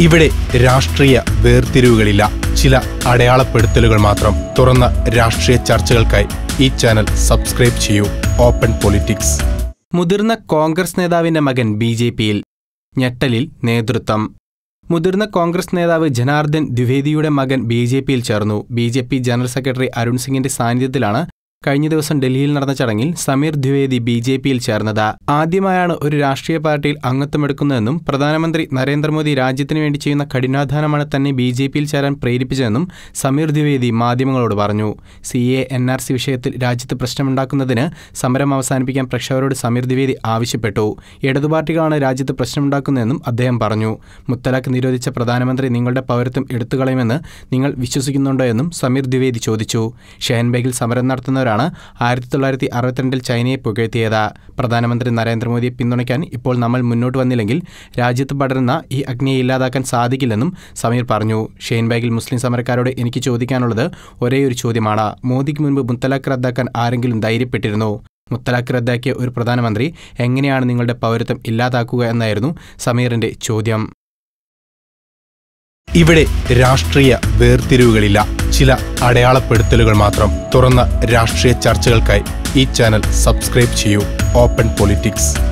ഇവിടെ രാഷ്ട്രീയ വേർതിരിവുകളില്ല ചില അടയാളപ്പെടുത്തലുകൾ മാത്രം തുറന്ന രാഷ്ട്രീയ ചർച്ചകൾക്കായി ഈ ചാനൽ സബ്സ്ക്രൈബ് ചെയ്യൂ ഓപ്പൺ പൊളിറ്റിക്സ് മുതിർന്ന കോൺഗ്രസ് നേതാവിന്റെ മകൻ ബി ജെ പിയിൽ ഞെട്ടലിൽ നേതൃത്വം മുതിർന്ന കോൺഗ്രസ് നേതാവ് ജനാർദ്ദൻ ദ്വിവേദിയുടെ മകൻ ബി ജെ പിയിൽ ചേർന്നു B J P general secretary Arun സിംഗിന്റെ സാന്നിധ്യത്തിലാണ് കഴിഞ്ഞ ദിവസം ഡൽഹിയിൽ നടന്ന ചടങ്ങിൽ സമീർ ദ്വിവേദി ബി ജെ പിയിൽ ചേർന്നത് ആദ്യമായാണ് ഒരു രാഷ്ട്രീയ പാർട്ടിയിൽ അംഗത്വമെടുക്കുന്നതെന്നും പ്രധാനമന്ത്രി നരേന്ദ്രമോദി രാജ്യത്തിനു വേണ്ടി ചെയ്യുന്ന കഠിനാധ്വാനമാണ് തന്നെ ബി ജെ പിയിൽ ചേരാൻ പ്രേരിപ്പിച്ചതെന്നും സമീർ ദ്വിവേദി മാധ്യമങ്ങളോട് പറഞ്ഞു C A N R C വിഷയത്തിൽ രാജ്യത്ത് പ്രശ്നമുണ്ടാക്കുന്നതിന് സമരം അവസാനിപ്പിക്കാൻ പ്രക്ഷകരോട് സമീർ ദ്വിവേദി ആവശ്യപ്പെട്ടു ഇടതു പാർട്ടികളാണ് രാജ്യത്ത് പ്രശ്നമുണ്ടാക്കുന്നതെന്നും അദ്ദേഹം പറഞ്ഞു മുത്തലാഖ് നിരോധിച്ച പ്രധാനമന്ത്രി നിങ്ങളുടെ പൗരത്വം എടുത്തുകളയുമെന്ന് നിങ്ങൾ വിശ്വസിക്കുന്നുണ്ടോ എന്നും സമീർ ദ്വിവേദി ചോദിച്ചു ഷെഹൻബേഗിൽ സമരം നടത്തുന്നവരാണ് ആയിരത്തി തൊള്ളായിരത്തി അറുപത്തിരണ്ടിൽ ചൈനയെ പുകഴ്ത്തിയത് പ്രധാനമന്ത്രി നരേന്ദ്രമോദിയെ പിന്തുണയ്ക്കാൻ ഇപ്പോൾ നമ്മൾ മുന്നോട്ട് വന്നില്ലെങ്കിൽ രാജ്യത്ത് പടരുന്ന ഈ അഗ്നിയെ ഇല്ലാതാക്കാൻ സാധിക്കില്ലെന്നും സമീർ പറഞ്ഞു ഷെയ്ൻബാഗിൽ മുസ്ലിം സമരക്കാരോട് എനിക്ക് ചോദിക്കാനുള്ളത് ഒരേ ഒരു ചോദ്യമാണ് മോദിക്ക് മുൻപ് മുത്തലാഖ് റദ്ദാക്കാൻ ആരെങ്കിലും ധൈര്യപ്പെട്ടിരുന്നു മുത്തലാഖ് റദ്ദാക്കിയ ഒരു പ്രധാനമന്ത്രി എങ്ങനെയാണ് നിങ്ങളുടെ പൗരത്വം ഇല്ലാതാക്കുക എന്നായിരുന്നു സമീറിന്റെ ചോദ്യം ഇവിടെ രാഷ്ട്രീയ വേർതിരിവുകളില്ല ചില അടയാളപ്പെടുത്തലുകൾ മാത്രം തുറന്ന രാഷ്ട്രീയ ചർച്ചകൾക്കായി ഈ ചാനൽ സബ്സ്ക്രൈബ് ചെയ്യൂ ഓപ്പൺ പൊളിറ്റിക്സ്